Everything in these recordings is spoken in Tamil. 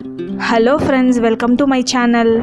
hello friends welcome to my channel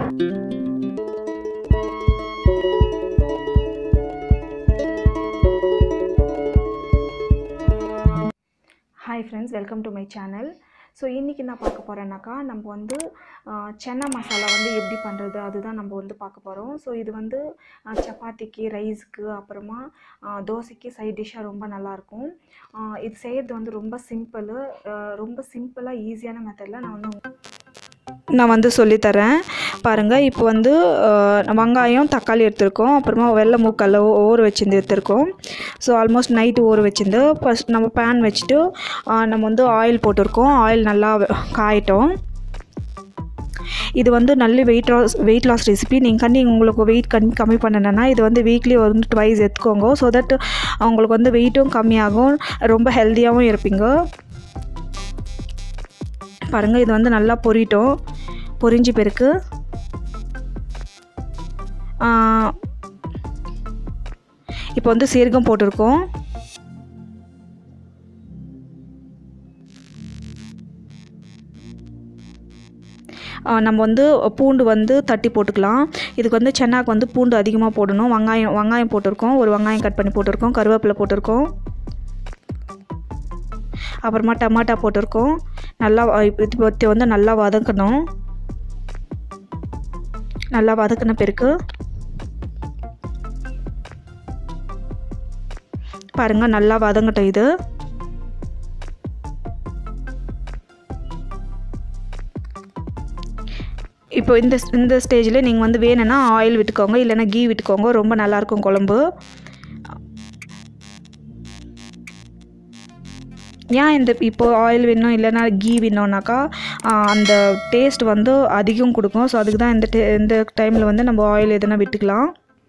hi friends welcome to my channel so இன்றைக்கி நான் பார்க்க போகிறேன்னாக்கா நம்ம வந்து ஆஹ், சென்னா மசாலா வந்து எப்படி பண்ணுறது அதுதான் நம்ம வந்து பார்க்க போகிறோம் ஸோ இது வந்து ஆஹ், சப்பாத்திக்கு ரைஸ்க்கு அப்புறமா ஆஹ், தோசைக்கு சைட் டிஷ்ஷாக ரொம்ப நல்லாயிருக்கும் ஆஹ், இது செய்கிறது வந்து ரொம்ப சிம்பிள் ரொம்ப சிம்பிளாக ஈஸியான மெத்தடில் நான் வந்து நான் வந்து சொல்லித்தரேன் பாருங்கள் இப்போ வந்து ஆஹ், வெங்காயம் தக்காளி எடுத்திருக்கோம் அப்புறமா வெள்ளை மூக்கல்ல ஊற வச்சிருந்து எடுத்திருக்கோம் ஸோ ஆல்மோஸ்ட் நைட்டு ஊற வச்சிருந்து ஃபஸ்ட் நம்ம பேன் வச்சுட்டு ஆஹ், நம்ம வந்து ஆயில் போட்டிருக்கோம் ஆயில் நல்லா வெ- காயட்டும் இது வந்து நல்ல weight loss weight loss recipe நீங்கள் கண்டி உங்களுக்கு வெயிட் கம்மி கம்மி பண்ணணுன்னா இது வந்து வீக்லி வந்து ட்வைஸ் எடுத்துக்கோங்க ஸோ தட் உங்களுக்கு வந்து வெயிட்டும் கம்மியாகும் ரொம்ப ஹெல்த்தியாகவும் இருப்பீங்க பாருங்கள் இது வந்து நல்லா பொரிட்டோம் பொரிஞ்சு பிறகு இப்போ வந்து சீரகம் போட்டிருக்கோம் ஆ, நம்ம வந்து பூண்டு வந்து தட்டி போட்டுக்கலாம் இதுக்கு வந்து சென்னாக்கு வந்து பூண்டு அதிகமாக போடணும் வெங்காயம் வெங்காயம் போட்டிருக்கோம் ஒரு வெங்காயம் கட் பண்ணி போட்டிருக்கோம் கருவேப்பிலை போட்டிருக்கோம் அப்புறமா டமாட்டா போட்டிருக்கோம் நல்லா வ- இது பற்றி வந்து நல்லா வதக்கணும் நல்லா வதக்கின பிறகு பாருங்க நல்லா வதங்கட்டும் இது இப்போ இந்த இந்த ஸ்டேஜில் நீங்கள் வந்து வேணும்னா ஆயில் விட்டுக்கோங்க இல்லைன்னா கீ விட்டுக்கோங்க ரொம்ப நல்லாயிருக்கும் குழம்பு ஏன் இந்த இப்போ ஆயில் வேணும் இல்லைன்னா கீ வேணும்னாக்கா ஆ, அந்த டேஸ்ட் வந்து அதிகம் கொடுக்கும் ஸோ அதுக்கு தான் இந்த டே இந்த டைமில் வந்து நம்ம ஆயில் எதுனா விட்டுக்கலாம்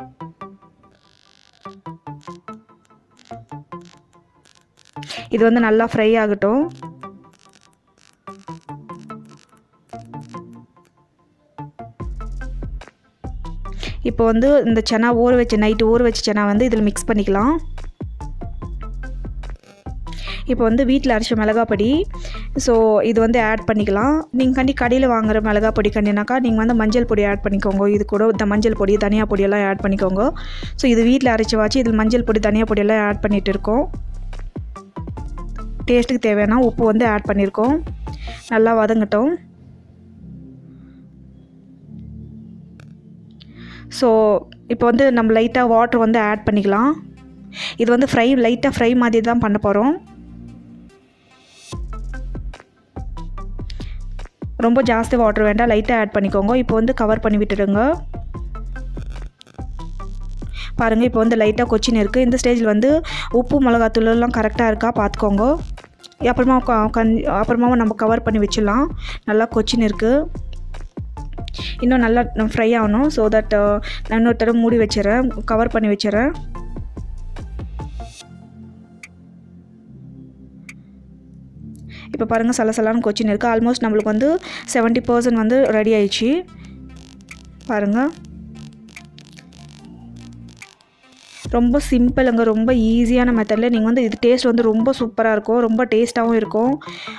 இது வந்து நல்லா ஃப்ரை ஆகட்டும் இப்போ வந்து இந்த சென்னா ஊற வச்ச நைட்டு ஊற வச்ச சென்னா வந்து இதில் மிக்ஸ் பண்ணிக்கலாம் இப்போ வந்து வீட்டில் அரைச்ச மிளகா பொடி ஸோ இது வந்து ஆட் பண்ணிக்கலாம் நீங்கள் கண்டி கடையில் வாங்குற மிளகா பொடி கண்டினாக்கா நீங்கள் வந்து மஞ்சள் பொடி ஆட் பண்ணிக்கோங்க இது கூட இந்த மஞ்சள் பொடி தனியா பொடியெல்லாம் ஆட் பண்ணிக்கோங்க ஸோ இது வீட்டில் அரைச்சி வாச்சு இதில் மஞ்சள் பொடி தனியா பொடியெல்லாம் ஆட் பண்ணிட்டு இருக்கோம் டேஸ்ட்டுக்கு தேவையான உப்பு வந்து ஆட் பண்ணியிருக்கோம் நல்லா வதங்கட்டும் ஸோ இப்போ வந்து நம்ம லைட்டாக வாட்டர் வந்து ஆட் பண்ணிக்கலாம் இது வந்து ஃப்ரை லைட்டாக ஃப்ரை மாதிரி தான் பண்ண போகிறோம் ரொம்ப ஜாஸ்தி வாட்டர் வேண்டாம் லைட்டாக ஆட் பண்ணிக்கோங்க இப்போ வந்து கவர் பண்ணி விட்டுடுங்க பாருங்கள் இப்போ வந்து லைட்டாக கொச்சின் இருக்குது இந்த ஸ்டேஜில் வந்து உப்பு மிளகாத்தூள் எல்லாம் கரெக்டாக இருக்கா பார்த்துக்கோங்க அப்புறமா க- கண் அப்புறமா நம்ம கவர் பண்ணி வச்சிடலாம் நல்லா கொச்சின் இருக்குது இன்னும் நல்லா ஃப்ரை ஆகணும் ஸோ தட் நான் இன்னொரு தடவை மூடி வச்சிடறேன் கவர் பண்ணி வச்சிடறேன் இப்போ பாருங்கள் சலசலான்னு கொச்சின் இருக்குது ஆல்மோஸ்ட் நம்மளுக்கு வந்து 70% பர்சன்ட் வந்து ரெடி ஆயிடுச்சு பாருங்கள் ரொம்ப சிம்பிளுங்க ரொம்ப ஈஸியான மெத்தடில் நீங்கள் வந்து இது டேஸ்ட் வந்து ரொம்ப சூப்பராக இருக்கும் ரொம்ப டேஸ்ட்டாகவும் இருக்கும்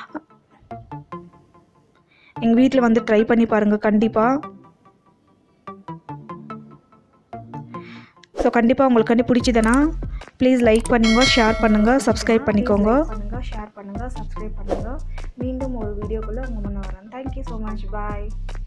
எங்கள் வீட்டில் வந்து ட்ரை பண்ணி பாருங்கள் கண்டிப்பாக ஸோ கண்டிப்பாக உங்களுக்கு கண்டி பிடிச்சதுன்னா ப்ளீஸ் லைக் பண்ணுங்கள் ஷேர் பண்ணுங்கள் சப்ஸ்கிரைப் பண்ணிக்கோங்க பண்ணுங்கள் ஷேர் பண்ணுங்கள் சப்ஸ்கிரைப் பண்ணுங்கள் மீண்டும் ஒரு வீடியோக்குள்ளே உங்கள் முன்னே வரேன் தேங்க்யூ ஸோ மச் பாய்